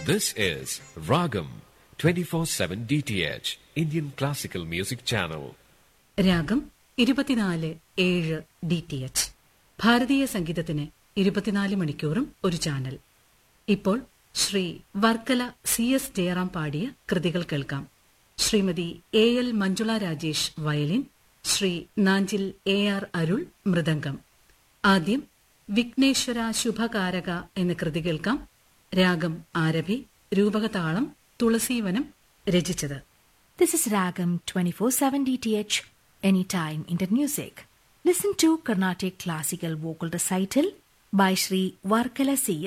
This is Ragam 24/7 DTH Indian Classical Music Channel. രാഗം ഇരുപത്തിനാല് ഏഴ് ഡി ടി എച്ച് ഭാരതീയ സംഗീതത്തിന് ഇരുപത്തിനാല് മണിക്കൂറും ഒരു ചാനൽ ഇപ്പോൾ ശ്രീ വർക്കല സി എസ് ജയറാം പാടിയ കൃതികൾ കേൾക്കാം Shrimati A L Manjula Rajesh violin Shri Nanjil A R Arul mridangam ആദ്യം വിഘ്നേശ്വര ശുഭകാരക എന്ന കൃതി കേൾക്കാം രാഗം ആരഭി രൂപകതാളം തുളസീവനം രചിച്ചത് This is Ragam 24/7 DTH Anytime Indian Music. Listen to Carnatic Classical Vocal Recital by Sri Varkala C.